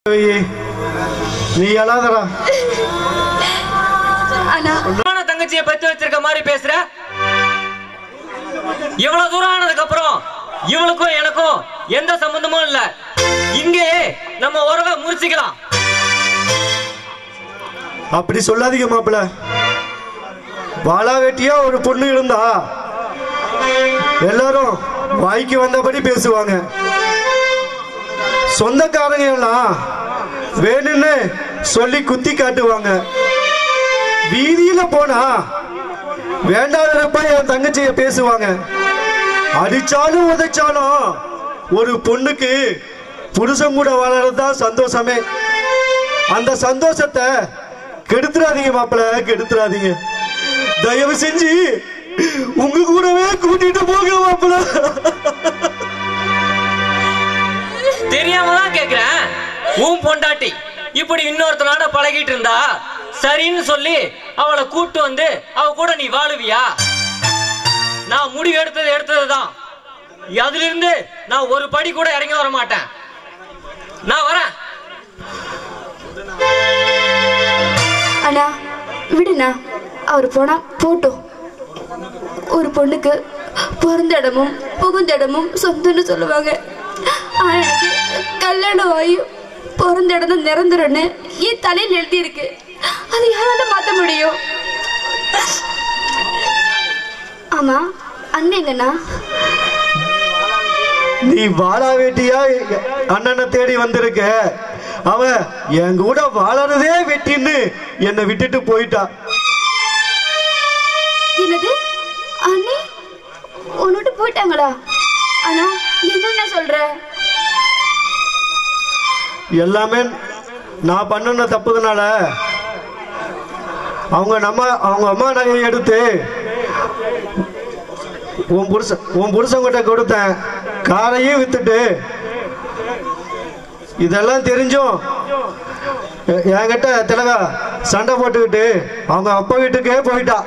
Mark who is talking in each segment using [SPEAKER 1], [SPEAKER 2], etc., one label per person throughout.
[SPEAKER 1] ஏய், நீ அழாதடா
[SPEAKER 2] ஆனா
[SPEAKER 3] அம்மான தங்கச்சியை பத்தி வச்சிருக்க மாதிரி பேசுற இவ்வளவு தூரம் ஆனதுக்கு அப்புறம் இவளுக்கும் எனக்கும் எந்த சம்பந்தமும் இல்ல இங்கே நம்ம உறவை முறிச்சுக்கலாம்
[SPEAKER 1] அப்படி சொல்லாதீங்க மாப்பிள்ள வாழா வெட்டியா ஒரு பொண்ணு இருந்தா எல்லாரும் வாய்க்கு வந்தபடி பேசுவாங்க சொந்தக்காரங்க எல்லாம் வேணும்னு சொல்லி குத்தி காட்டுவாங்க வீதியில போனா வேண்டாதப்ப என் தங்கச்சிய பேசுவாங்க அடிச்சாலும் உதைச்சாலும் ஒரு பொண்ணுக்கு புருஷன் கூட வாழறதுதான் சந்தோஷமே அந்த சந்தோஷத்தை கெடுத்துறாதீங்க மாப்பிள்ள கெடுத்துறாதீங்க தயவு செஞ்சு உங்க கூடவே கூட்டிட்டு போங்க மாப்பிள்ள
[SPEAKER 3] தெரியாம தான் கேக்குறேன் உன் பொண்டாட்டி இப்படி இன்னொருத்தனோட பழகிட்டு இருந்தா சரின்னு சொல்லி அவளை கூட்டு வந்து அவ கூட நீ வாழுவியா நான் முடிவு எடுத்தது எடுத்ததுதான் அதுல இருந்து நான் ஒரு படி கூட இறங்கி வர மாட்டேன் நான் வரேன்
[SPEAKER 2] அண்ணா விடுண்ணா அவர் போனா போட்டும் ஒரு பொண்ணுக்கு பிறந்த இடமும் புகுந்த இடமும் சொந்தம்னு சொல்லுவாங்க ஆனா எனக்கு கல்யாணம் ஆகி பிறந்த இடம் தான் நிரந்தரம்னு என் தலையில் எழுதியிருக்கு அது யாரால மாத்த முடியும் ஆமா அண்ணன் எங்கண்ணா
[SPEAKER 1] நீ வாழா வேட்டியா அண்ணனை தேடி வந்திருக்க அவன் என் கூட வாழறதே வெட்டின்னு என்னை விட்டுட்டு போயிட்டா
[SPEAKER 2] என்னது அண்ணி உன்னிட்டு போயிட்டாங்களா ஆனா என்னென்ன சொல்ற
[SPEAKER 1] எல்லாமே நான் பண்ணுன தப்புதனால அவங்க நம்ம அவங்க அம்மா நகையை எடுத்து உன் புருஷன் உன் புருஷன்கிட்ட கொடுத்தேன் காரையும் வித்துட்டு இதெல்லாம் தெரிஞ்சும் எ- என்கிட்ட திலகா சண்டை போட்டுக்கிட்டு அவங்க அப்பா வீட்டுக்கே போயிட்டா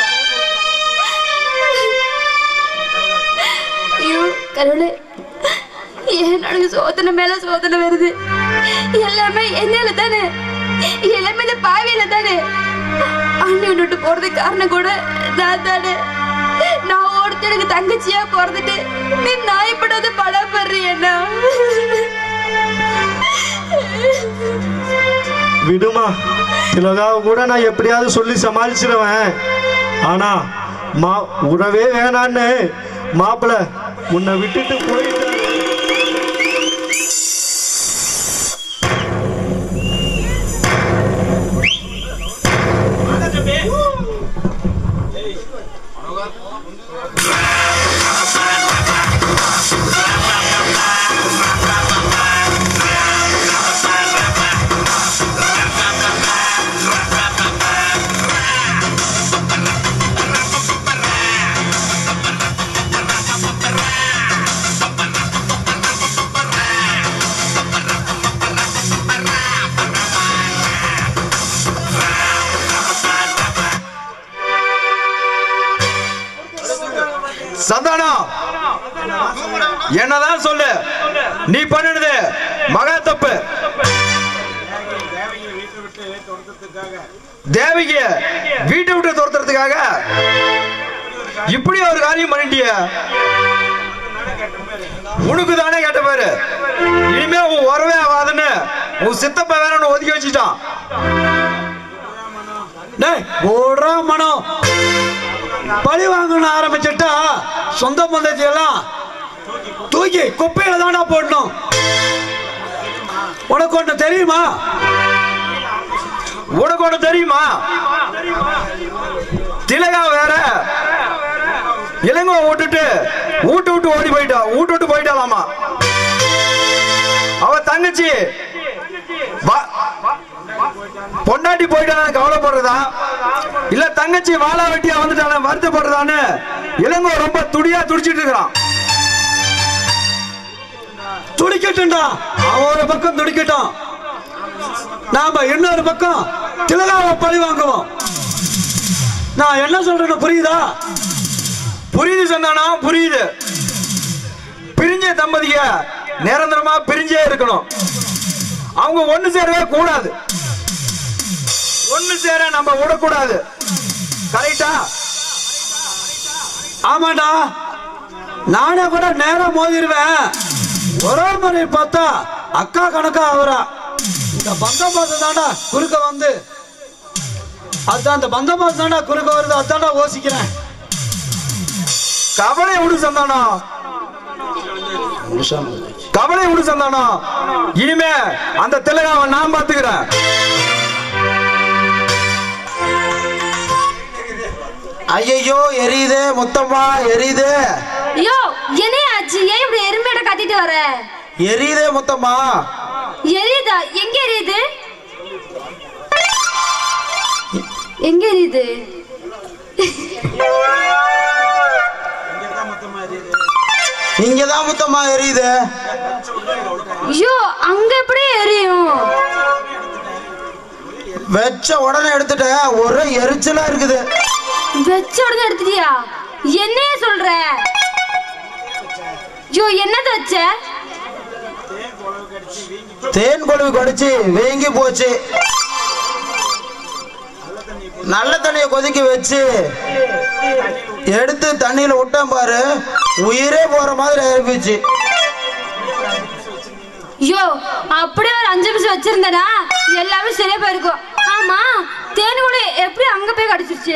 [SPEAKER 2] ஐயோ கடவுளே ஏன் எனக்கு சோதனை மேல சோதனை வருது எல்லாமே என்னால தானே எல்லாமே இந்த பாவியில தானே அண்ணன் விட்டு போறதுக்கு காரணம் கூட நான் தானே நான் ஒருத்தருக்கு தங்கச்சியா பிறந்துட்டு நீ நாய்ப்படாத படப்படுறியண்ணா
[SPEAKER 1] விடுமா திலகாவை கூட நான் எப்படியாவது சொல்லி சமாளிச்சிருவேன் ஆனா மா உறவே வேணான்னு மாப்பிள்ள உன்னை விட்டுட்டு போயிட்டு
[SPEAKER 4] சந்தானம் என்னதான் சொல்லு நீ பண்ணினது மகா தப்பு தேவிக்கு வீட்டை விட்டு துரத்துறதுக்காக இப்படி ஒரு காரியம் பண்ணிட்டிய உனக்கு தானே கேட்ட பேரு இனிமே உன் உறவே ஆகாதுன்னு உன் சித்தப்ப வேற ஒண்ணு ஒதுக்கி வச்சுட்டான்
[SPEAKER 5] டேய் ஓடுறா மனம் பழி வாங்கணும் ஆரம்பிச்சுட்டா சொந்த பந்தத்தை எல்லாம் தூக்கி குப்பையில தானா போடணும் உனக்கு ஒண்ணு தெரியுமா
[SPEAKER 4] உனக்கு ஒண்ணு தெரியுமா திலகா வேற இளங்கோ விட்டுட்டு வீட்டு விட்டு ஓடி போயிட்டா வீட்டு விட்டு போயிட்டாலாமா அவ தங்கச்சி வா- பொண்டாட்டி போயிட்டான கவலைப்படுறதா இல்ல தங்கச்சி வாழா வெட்டியா வந்துட்டான வருத்தப்படுறதான்னு இளங்கோ ரொம்ப துடியா துடிச்சிட்டு இருக்கிறான்
[SPEAKER 5] துடிக்கட்டும்டா அவன் ஒரு பக்கம் துடிக்கட்டும் நாம இன்னொரு பக்கம் திலகாவை பழி வாங்குவோம் நான் என்ன சொல்றேன்னு புரியுதா
[SPEAKER 4] புரியுது சந்தானா புரியுது பிரிஞ்ச தம்பதிய நிரந்தரமா பிரிஞ்சே இருக்கணும் அவங்க ஒண்ணு சேரவே கூடாது ஒண்ணு சேர நம்ம விடக்கூடாது கரெக்டா
[SPEAKER 5] ஆமாடா நானே கூட நேரம் மோதிருவேன் ஒரே முறை பார்த்தா அக்கா கணக்கா அவரா இந்த பந்தம் பார்த்து தாண்டா குறுக்க வந்து அதான் அந்த பந்தம் பார்த்து தாண்டா குறுக்க வருது அதான்டா யோசிக்கிறேன்
[SPEAKER 4] கவலை விடு சந்தானம் கவலை விடு சந்தானம் இனிமே அந்த திலகாவை நான் பாத்துக்கிறேன்
[SPEAKER 6] ஐயோ எரியுது முத்தம்மா எரியுது
[SPEAKER 2] ஐயோ என்ன ஆச்சு ஏன் இப்படி எருமையோட கத்திட்டு வர
[SPEAKER 6] எரியுதே முத்தம்மா
[SPEAKER 2] எரியுதா எங்க எரியுது எங்க எரியுது
[SPEAKER 6] இங்கதான் முத்தம்மா எரியுது
[SPEAKER 2] ஐயோ அங்க எப்படி எரியும்
[SPEAKER 6] வச்ச உடனே எடுத்துட்டேன் ஒரே எரிச்சலா இருக்குது
[SPEAKER 2] வச்ச உடனே எடுத்துட்டியா என்னைய சொல்ற ஐயோ என்னது வச்ச
[SPEAKER 6] தேன் கொழுவி கடிச்சு வீங்கி போச்சு நல்ல தண்ணியை கொதிக்க வச்சு எடுத்து தண்ணியில விட்டேன் பாரு உயிரே போற மாதிரி ஆயிப்போச்சு
[SPEAKER 2] ஐயோ அப்படியே ஒரு அஞ்சு நிமிஷம் வச்சிருந்தனா எல்லாமே சரியா போயிருக்கும் ஆமா தேனி கூட எப்படி அங்க போய் கடிச்சிருச்சு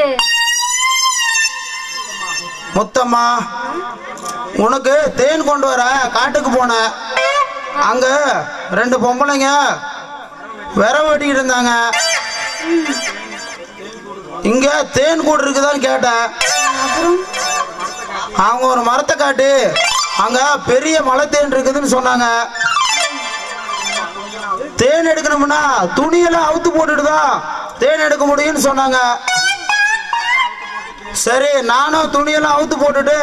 [SPEAKER 6] முத்தம்மா உனக்கு தேன் கொண்டு வர காட்டுக்கு போனேன் அங்க ரெண்டு பொம்பளைங்க விரவு வெட்டிக்கிட்டு இருந்தாங்க இங்க தேன் கூடு இருக்குதான்னு கேட்டேன் அவங்க ஒரு மரத்தை காட்டி அங்க பெரிய மலை தேன் இருக்குதுன்னு சொன்னாங்க தேன் எடுக்கணும்னா துணியெல்லாம் அவுத்து போட்டுட்டு தான் தேன் எடுக்க முடியும்னு சொன்னாங்க சரி நானும் துணியெல்லாம் அவுத்து போட்டுட்டு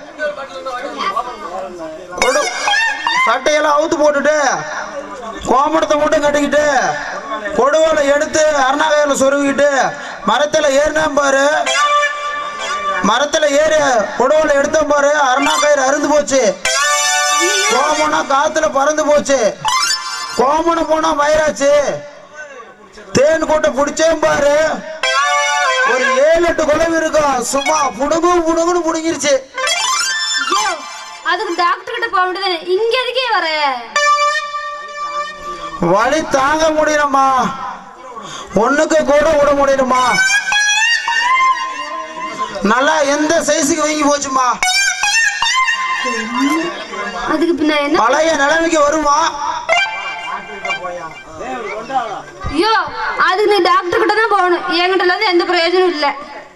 [SPEAKER 6] கொடு- சட்டையெல்லாம் அவுத்து போட்டுட்டு கோமணத்தை மட்டும் கட்டிக்கிட்டு கொடுவால எடுத்து அருணாகையில சொருவிக்கிட்டு மரத்துல ஏறினேன் பாரு மரத்துல ஏறி கொடுவால எடுத்தேன் பாரு அருணாக்கயிறு அருந்து போச்சு கோமணம் காத்துல பறந்து போச்சு கோமணம் போனா மயிராச்சு தேன் கூட்ட பிடிச்சேன் பாரு ஒரு ஏழு எட்டு குழம்பு இருக்கும் சும்மா புடுங்கு புடுங்குன்னு புடுங்கிருச்சு
[SPEAKER 2] ஐயோ அதுக்கு டாக்டர் கிட்ட போக வேண்டியதானே இங்க எதுக்கே வர
[SPEAKER 6] வலி தாங்க முடியலம்மா ஒண்ணுக்கு கூட விட முடியலம்மா நல்லா எந்த சைஸுக்கு வீங்கி போச்சுமா
[SPEAKER 2] அதுக்கு பின்ன என்ன
[SPEAKER 6] பழைய நிலைமைக்கு வருமா
[SPEAKER 2] ஐயோ அதுக்கு நீ டாக்டர் கிட்ட தான் போகணும் என்கிட்ட இருந்து எந்த பிரயோஜனம் இல்லை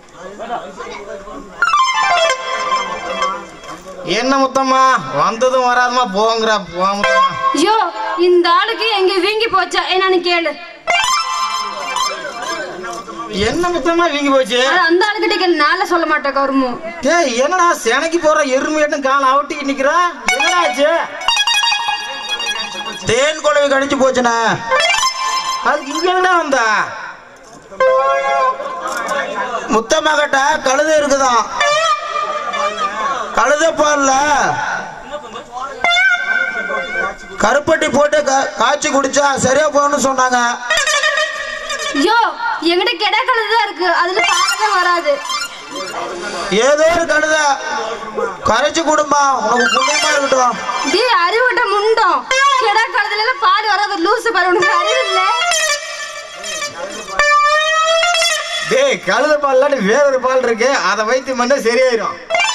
[SPEAKER 6] என்ன முத்தம்மா வந்ததும் வராதமா போங்கடா போ முத்தம்மா
[SPEAKER 2] ஐயோ இந்த ஆளுக்கு எங்க வீங்கி போச்சா என்னன்னு கேளு
[SPEAKER 6] என்ன முத்தம்மா வீங்கி போச்சு
[SPEAKER 2] அது அந்த ஆளுகிட்ட கேளு நாள சொல்ல மாட்டேன் கருமு
[SPEAKER 6] ஏய் என்னடா செனைக்கு போற எருமை எட்டும் கால் அவுட்டிக்கு நிக்கிறா என்னடா ஆச்சு தேன் குழவி கடிச்சு போச்சுண்ணே அதுக்கு இங்க என்னடா வந்தா முத்தம்மா கிட்ட கழுதை இருக்குதாம் கழுதை பால்ல கருப்பட்டி போட்டு கா- காய்ச்சி குடிச்சா சரியா போகணும்னு சொன்னாங்க
[SPEAKER 2] ஐயோ என்கிட்ட கெடா கழுதுதான் இருக்கு அதுல பாலதான் வராது
[SPEAKER 6] ஏதோ ஒரு கழுதை கரைச்சு கொடுமா உனக்கு புண்ணியமா இருக்கட்டும்
[SPEAKER 2] டேய் அறிவுட்ட முண்டம் கெடா கழுதுல எல்லாம் பால் வராது லூசு பாரு உனக்கு அறிவு இல்ல
[SPEAKER 6] டேய் கழுத பால் இல்லாட்டி வேற ஒரு பால் இருக்கு அதை வைத்து பண்ண சரியாயிரும்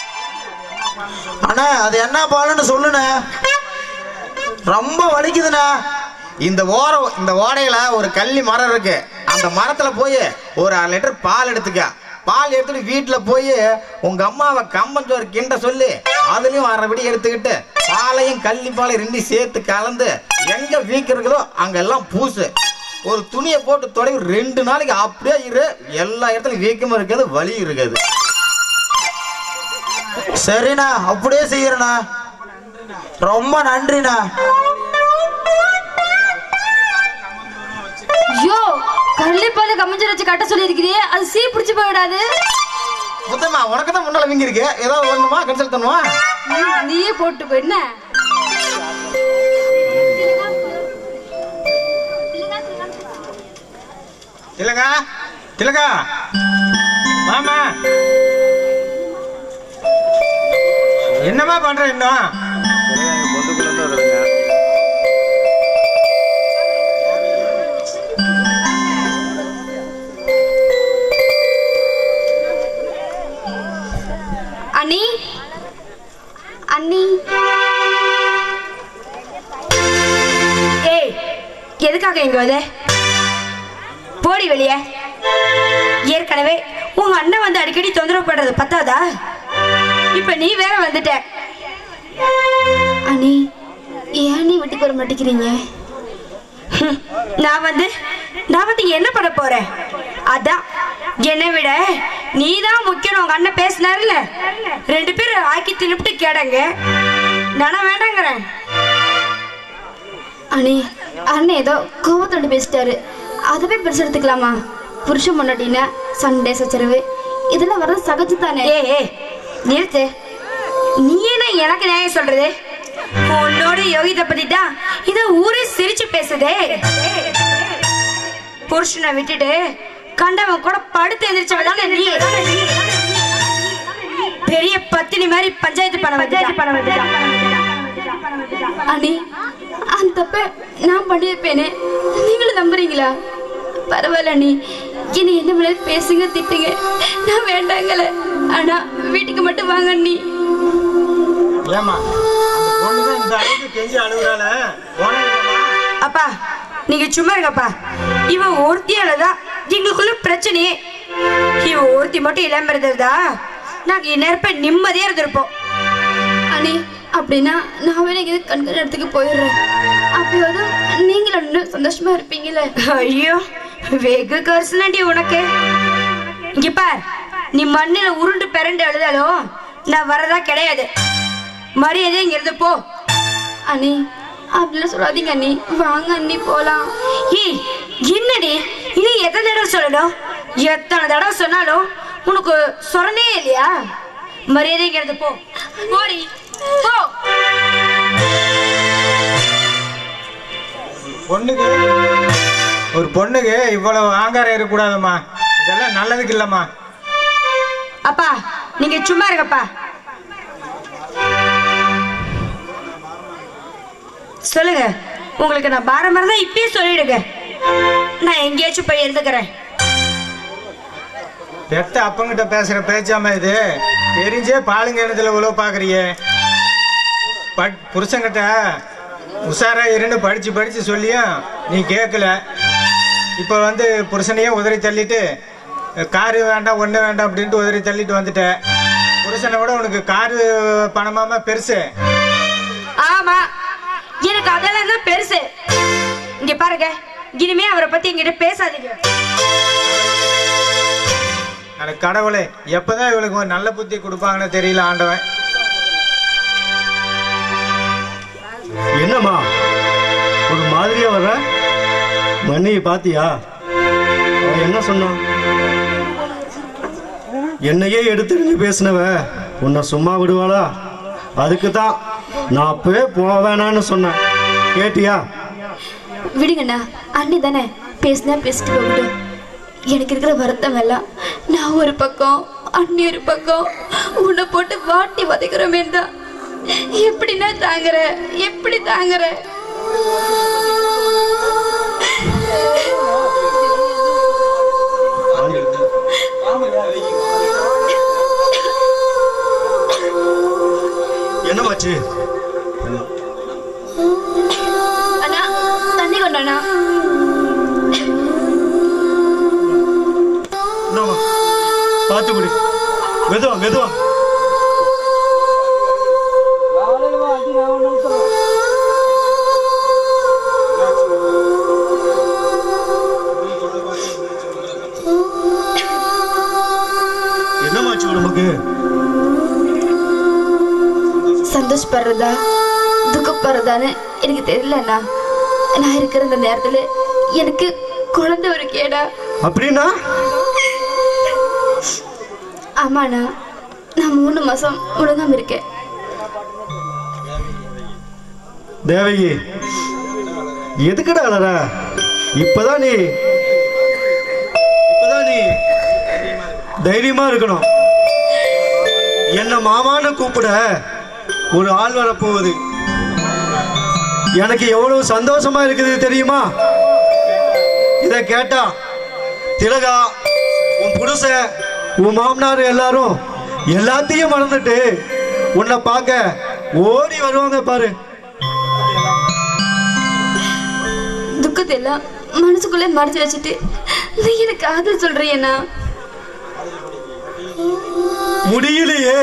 [SPEAKER 6] அண்ணா அது என்ன பால்னு சொல்லுண்ணே ரொம்ப வலிக்குதுண்ணே இந்த ஓரம் இந்த ஓடையில ஒரு கள்ளி மரம் இருக்கு அந்த மரத்துல போய் ஒரு அரை லிட்டர் பால் எடுத்துக்க பால் எடுத்துட்டு வீட்டுல போய் உங்க அம்மாவை கம்பஞ்சோறு கிண்ட சொல்லி அதுலயும் அரை விடி எடுத்துக்கிட்டு பாலையும் கள்ளி பாலையும் ரெண்டையும் சேர்த்து கலந்து எங்க வீக்கு இருக்குதோ அங்க எல்லாம் பூசு ஒரு துணியை போட்டு தொடங்கி ரெண்டு நாளைக்கு அப்படியே இரு எல்லா இடத்துலயும் வீக்கமும் இருக்காது வலி இருக்காது சரிண்ணா அப்படியே செய்யறண்ணா ரொம்ப நன்றிண்ணா
[SPEAKER 2] ஐயோ கள்ளிப்பால கம்மஞ்சல் வச்சு கட்ட சொல்லியிருக்கிறியே அது சீ பிடிச்சு போயிடாது
[SPEAKER 6] முத்தம்மா உனக்கு தான் முன்னால வீங்கி இருக்கு ஏதாவது ஒண்ணுமா கன்சல்ட் பண்ணுவா
[SPEAKER 2] நீயே போட்டு போய் என்ன
[SPEAKER 7] திலகா திலகா மாமா என்னம்மா பண்ற இன்னும்
[SPEAKER 2] அண்ணி அண்ணி ஏய் எதுக்காக இங்க வந்த போடி வெளியே ஏற்கனவே உங்க அண்ணன் வந்து அடிக்கடி தொந்தரவு பண்றது பத்தாதா இப்ப நீ வேற வந்துட்ட அண்ணி ஏன் நீ வீட்டுக்கு வர மாட்டேங்கிறீங்க நான் வந்து நான் வந்து என்ன பண்ண போறேன் அதான் என்னை விட நீ தான் முக்கியம் உங்க அண்ணன் பேசினாருல ரெண்டு பேரும் ஆக்கி தின்னுபிட்டு கேடங்க நானும் வேண்டாங்கிறேன்
[SPEAKER 8] அண்ணே அண்ணன் ஏதோ கோபத்தோடு பேசிட்டாரு அதுவே பெருசு எடுத்துக்கலாமா புருஷன் முன்னாடினா சண்டை சச்சரவு இதெல்லாம் வர்றது சகஜம் தானே
[SPEAKER 2] ஏ ஏ நிறுத்து நீ என்ன எனக்கு நியாயம் சொல்றது உன்னோட யோகிதை பத்தி தான் இத ஊரே சிரிச்சு பேசுதே புருஷனை விட்டுட்டு கண்டவன் கூட படுத்து எந்திரிச்சவ தானே நீ பெரிய பத்தினி மாதிரி பஞ்சாயத்து பண்ண பஞ்சாயத்து பண்ண
[SPEAKER 8] அண்ணி அந்த தப்ப நான் பண்ணியிருப்பேனே நீங்களும் நம்புறீங்களா பரவாயில்ல அண்ணி என்னை என்ன வேணாலும் பேசுங்க திட்டுங்க நான் வேண்டாங்கல ஆனா வீட்டுக்கு மட்டும் வாங்க அண்ணி
[SPEAKER 7] ஏமா அந்த பொண்ணு தான் இந்த அளவுக்கு கெஞ்சி அழுகுறாள போனா என்னம்மா?
[SPEAKER 2] அப்பா நீங்க சும்மா இருங்கப்பா இவன் ஒருத்தியாலதான் எங்களுக்குள்ள பிரச்சனையே இவன் ஒருத்தி மட்டும் இல்லாம இருந்ததா நாங்க இந்நேரப்ப நிம்மதியா இருந்திருப்போம்
[SPEAKER 8] அண்ணி அப்படின்னா நான் வேணா எங்கேயாவது கண்காணி இடத்துக்கு போயிடுறேன் அப்பயாவது நீங்களும் இன்னும் சந்தோஷமா இருப்பீங்களே
[SPEAKER 2] ஐயோ வெகு கரிசனடி உனக்கு இங்க பார் நீ மண்ணில உருண்டு பிறண்டு எழுதாலும் நான் வரதா கிடையாது மரியாதை இங்க இருந்து போ
[SPEAKER 8] அண்ணி அப்படிலாம் சொல்லாதீங்க அண்ணி வாங்க அண்ணி போலாம்
[SPEAKER 2] ஏய் என்னடி இனி எத்தனை தடவை சொல்லணும் எத்தனை தடவை சொன்னாலும் உனக்கு சொரணே இல்லையா மரியாதை இங்க இருந்து போ போடி போ
[SPEAKER 7] பொண்ணுக்கு ஒரு பொண்ணுக்கு இவ்வளவு ஆங்காரம் இருக்கக்கூடாதும்மா இதெல்லாம் நல்லதுக்கு இல்லம்மா
[SPEAKER 2] அப்பா நீங்க சும்மா இருங்கப்பா சொல்லுங்க உங்களுக்கு நான் பாரம் தான் இப்பயே சொல்லிடுங்க நான் எங்கேயாச்சும் போய் இருந்துக்கிறேன்
[SPEAKER 7] பெத்த அப்பங்கிட்ட பேசுற பேச்சாம இது தெரிஞ்சே பாலுங்க இனத்துல உழவு பாக்குறியே பட் புருஷன்கிட்ட உஷாரா இருந்து படிச்சு படிச்சு சொல்லியும் நீ கேட்கல இப்போ வந்து புருஷனையே உதறி தள்ளிட்டு காரு வேண்டாம் ஒண்ணு வேண்டாம் அப்படின்ட்டு உதறி தள்ளிட்டு வந்துட்ட புருஷனை விட உனக்கு காரு பணமாம பெருசு
[SPEAKER 2] ஆமா எனக்கு அதெல்லாம் தான் பெருசு இங்க பாருங்க இனிமே அவரை பத்தி என்கிட்ட பேசாதீங்க
[SPEAKER 7] அட கடவுளே எப்பதான் இவளுக்கு ஒரு நல்ல புத்தி கொடுப்பாங்கன்னு தெரியல ஆண்டவன்
[SPEAKER 1] என்னம்மா ஒரு மாதிரியா வர்ற மண்ணியை பாத்தியா அவன் என்ன சொன்னான் என்னையே எடுத்துரிஞ்சு பேசினவ உன்னை சும்மா விடுவாளா அதுக்கு தான் நான் அப்பவே போவேணான்னு சொன்னேன் கேட்டியா
[SPEAKER 8] விடுங்கண்ணா அண்ணி தானே பேசினா பேசிட்டு போகட்டும் எனக்கு இருக்கிற வருத்தம் எல்லாம் நான் ஒரு பக்கம் அண்ணி ஒரு பக்கம் உன்னை போட்டு வாட்டி வதைக்கிறோமே தான் எப்படின்னா தாங்குற எப்படி தாங்குற
[SPEAKER 1] என்னமாச்சு
[SPEAKER 8] அண்ணா தண்ணி கொண்டாண்ணா
[SPEAKER 1] இந்தாம்மா, பார்த்து குடி மெதுவா மெதுவா என்னமாச்சு உடம்புக்கு
[SPEAKER 8] சந்தோஷப்படுறதா துக்கப்படுறதான்னு எனக்கு தெரியலண்ணா நான் இருக்கிற இந்த நேரத்துல எனக்கு குழந்தை ஒரு கேடா
[SPEAKER 1] அப்படின்னா
[SPEAKER 8] ஆமாண்ணா நான் மூணு மாசம் முழுங்காம இருக்கேன்
[SPEAKER 1] தேவகி எதுக்குடா அழற இப்பதான் நீ தைரியமா இருக்கணும் என்ன மாமான்னு கூப்பிட ஒரு ஆள் வரப்போகுது எனக்கு எவ்வளவு சந்தோஷமா இருக்குது தெரியுமா இதை கேட்டா திலகா உன் புருஷன் உன் மாமனார் எல்லாரும் எல்லாத்தையும் மறந்துட்டு உன்னை பார்க்க ஓடி வருவாங்க பாரு
[SPEAKER 2] துக்கத்தை எல்லாம் மனசுக்குள்ளே மறைச்சு வச்சுட்டு நீ எனக்கு காதல் சொல்றியண்ணா
[SPEAKER 1] முடியலையே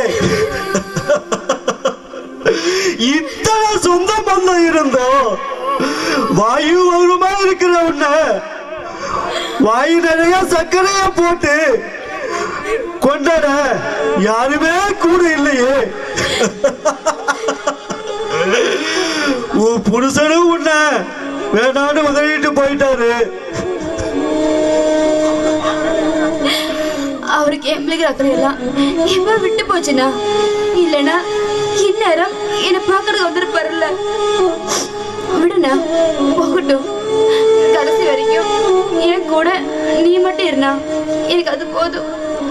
[SPEAKER 1] இத்தனை சொந்த பந்தம் இருந்தோம் வாயு வகுமா இருக்கிற உன்ன வாயு நிறைய சர்க்கரைய போட்டு கொண்டாட யாருமே கூட இல்லையே உன் புருஷனும் உன்ன வேணான்னு உதவிட்டு போயிட்டாரு
[SPEAKER 2] அவருக்கு என் பிள்ளைகிற அக்கறை எல்லாம் எப்ப விட்டு போச்சுண்ணா இல்லைன்னா இந்நேரம் என்னை பார்க்கறது வந்திருப்பாருல்ல விடுண்ணா போகட்டும் கடைசி வரைக்கும் என் கூட நீ மட்டும் இருண்ணா எனக்கு அது போதும்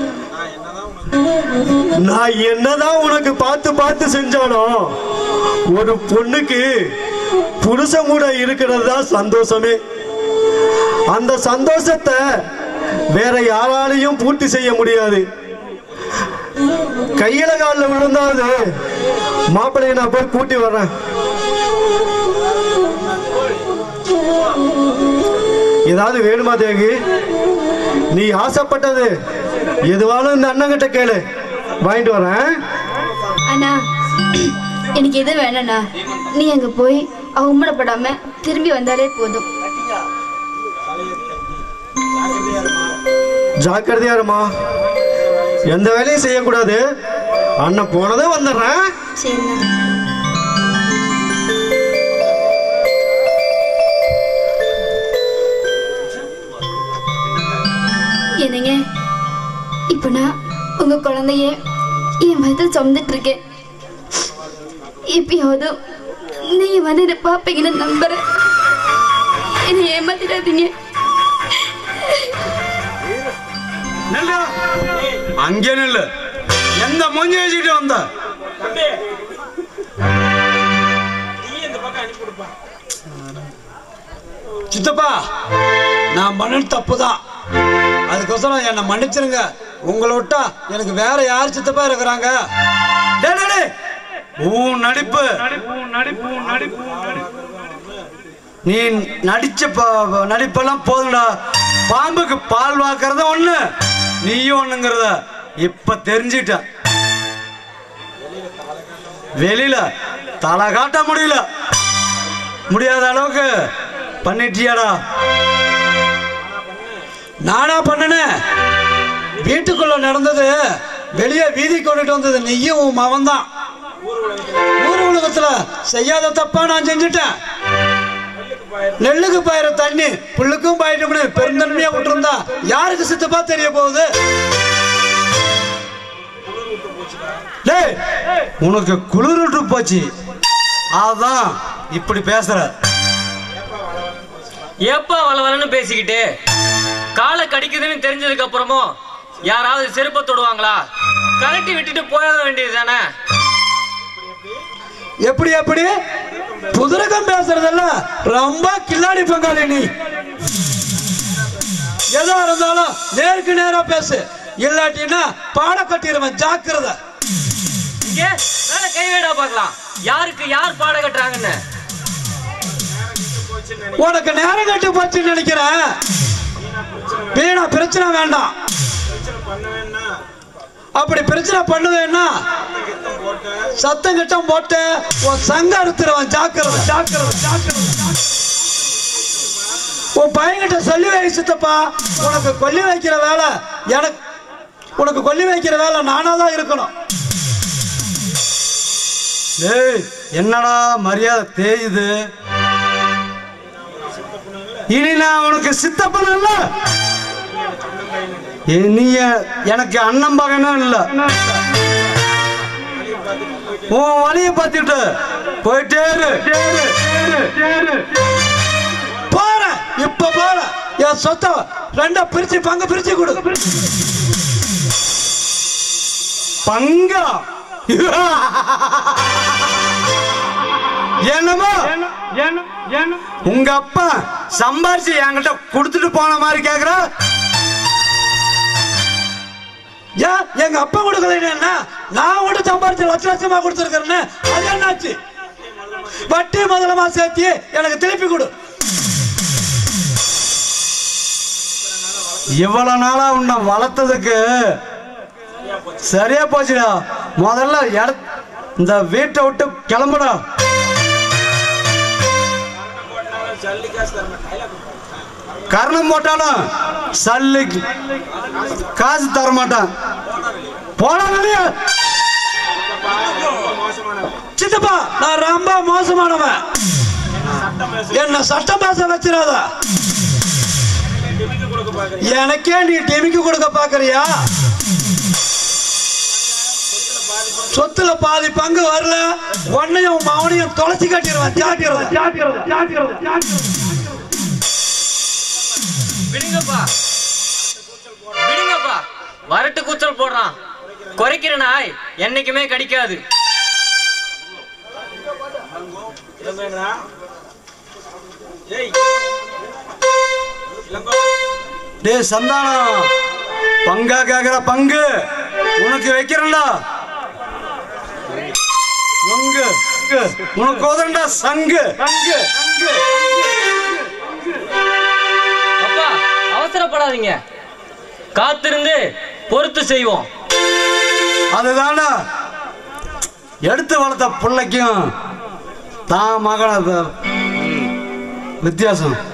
[SPEAKER 1] நான் என்னதான் உனக்கு பார்த்து பார்த்து செஞ்சாலும் ஒரு பொண்ணுக்கு புருஷன் கூட இருக்கிறது தான் சந்தோஷமே அந்த சந்தோஷத்தை வேற யாராலையும் பூர்த்தி செய்ய முடியாது கையில காலில் விழுந்தாவது மாப்பிள்ளையை நான் போய் கூட்டி வர்றேன் ஏதாவது வேணுமா தேவி நீ ஆசைப்பட்டது எதுவாலும் இந்த அண்ணங்கிட்ட கேளு வாங்கிட்டு வரேன்
[SPEAKER 2] அண்ணா எனக்கு எதுவும் வேணாண்ணா நீ அங்க போய் அவமானப்படாம திரும்பி வந்தாலே போதும்
[SPEAKER 1] ஜாக்கிரதையா இருமா எந்த வேலையும் செய்யக்கூடாது அண்ணன் போனதே வந்துடுறேன்
[SPEAKER 2] சரிண்ணா என்னங்க இப்ப நான் உங்க குழந்தைய என் வயதில் சுமந்துட்டு இருக்கேன் எப்பயாவது நீங்க வந்து என்னை பார்ப்பீங்கன்னு நம்புறேன் என்னை ஏமாத்திடாதீங்க
[SPEAKER 5] நெல்லு அங்கே நெல்லு எந்த மூஞ்சி வச்சுக்கிட்டு வந்த சித்தப்பா நான் பண்ணது தப்பு தான் அதுக்கோசரம் என்னை மன்னிச்சிருங்க உங்களை விட்டா எனக்கு வேற யார் சித்தப்பா இருக்கிறாங்க டேய், டேய், டேய். உன் நடிப்பு நீ நடிச்ச ப- நடிப்பெல்லாம் போதும்டா பாம்புக்கு பால் வாக்குறது ஒண்ணு நீயும் ஒண்ணுங்கிறத இப்ப தெரிஞ்சிட்ட வெளியில தலை காட்ட முடியல முடியாத அளவுக்கு பண்ணிட்டியாடா நானா பண்ணனேன் வீட்டுக்குள்ள நடந்தது வெளியே வீதி கொண்டுட்டு வந்தது நீயும் உன் மவன் தான் ஊர் உலகத்துல செய்யாத தப்பா நான் செஞ்சுட்டேன் நெல்லுக்கு பாயிர தண்ணி புல்லுக்கும் பாயிட்டோம்னு பெருந்தன்மையா விட்டுருந்தா யாருக்கு சித்தப்பா தெரிய போகுது டேய் உனக்கு குளிர் விட்டு போச்சு அதான் இப்படி பேசுற
[SPEAKER 3] எப்ப வளவலன்னு பேசிக்கிட்டு காலை கடிக்குதுன்னு தெரிஞ்சதுக்கு அப்புறமும் யாராவது செருப்பை தொடுவாங்களா கழட்டி விட்டுட்டு போக வேண்டியது தானே
[SPEAKER 5] எப்படி எப்படி புதுரகம் பேசுறதல்ல ரொம்ப கில்லாடி பங்காளி நீ எதா இருந்தாலும் நேருக்கு நேரா பேசு இல்லாட்டினா பாட கட்டிடுவேன் ஜாக்கிரதை
[SPEAKER 3] இங்கே மேல கை வைடா பார்க்கலாம் யாருக்கு யார் பாட கட்டுறாங்கன்னு
[SPEAKER 5] உனக்கு நேரம் கட்டு போச்சுன்னு நினைக்கிறேன் வீணா பிரச்சனை வேண்டாம் அப்படி பிரச்சனை பண்ணுவேன்னா சத்தம் கிட்டம் போட்டு உன் சங்க அறுத்துருவன் ஜாக்கிரதை ஜாக்கிரதை ஜாக்கிரதை ஜாக்கிரதை. உன் பையன்கிட்ட சொல்லி வை சித்தப்பா உனக்கு கொல்லி வைக்கிற வேலை எனக்கு உனக்கு கொல்லி வைக்கிற வேலை நானா தான் இருக்கணும் ஏய் என்னடா மரியாதை தேயுது இனி நான் உனக்கு சித்தப்பன் இல்ல நீ எனக்கு அண்ணன் மகனும் இல்ல உன் வழிய பார்த்துட்டு போயிட்டே இரு போறேன் இப்ப போறேன் என் சொத்தை ரெண்டா பிரிச்சு பங்கு பிரிச்சு கொடு பங்கா என்னமோ உங்க அப்பா சம்பாரிச்சு என்கிட்ட கொடுத்துட்டு போன மாதிரி கேக்குற ஏன் எங்க அப்பா கொடுக்கலன்னா நான் கூட சம்பாரிச்சு லட்ச லட்சமா கொடுத்துருக்கேன்னு அது என்னாச்சு வட்டி முதலமா சேர்த்து எனக்கு திருப்பி கொடு இவ்வளவு நாளா உன்னை வளர்த்ததுக்கு சரியா போச்சுடா முதல்ல இட இந்த வீட்டை விட்டு கிளம்புடா கர்ணம் போட்டாலும் சல்லு காசு தர மாட்டான் போடா வெளியே சித்தப்பா நான் ரொம்ப மோசமானவன் என்ன சட்டம் பேச வச்சிடாத எனக்கே நீ டெமிக்கு கொடுக்க பாக்குறியா சொத்துல பாதி பங்கு வரல உன்னையும் மவனையும் தொலைச்சி காட்டிடுவேன் ஜாக்கிரதை
[SPEAKER 3] விடுங்கப்பா விடுங்கப்பா வரட்டு கூச்சல் போடுறான் குறைக்கிற நாய் என்னைக்குமே கடிக்காது
[SPEAKER 5] டேய் சந்தானம் பங்கா கேக்குற பங்கு உனக்கு வைக்கிறேன்டா நொங்கு உனக்கு உதறண்டா சங்கு
[SPEAKER 3] அப்பா அவசரப்படாதீங்க காத்திருந்து பொறுத்து செய்வோம்
[SPEAKER 5] அதுதான்டா எடுத்து வளர்த்த பிள்ளைக்கும் தான் மகன வ- வித்தியாசம்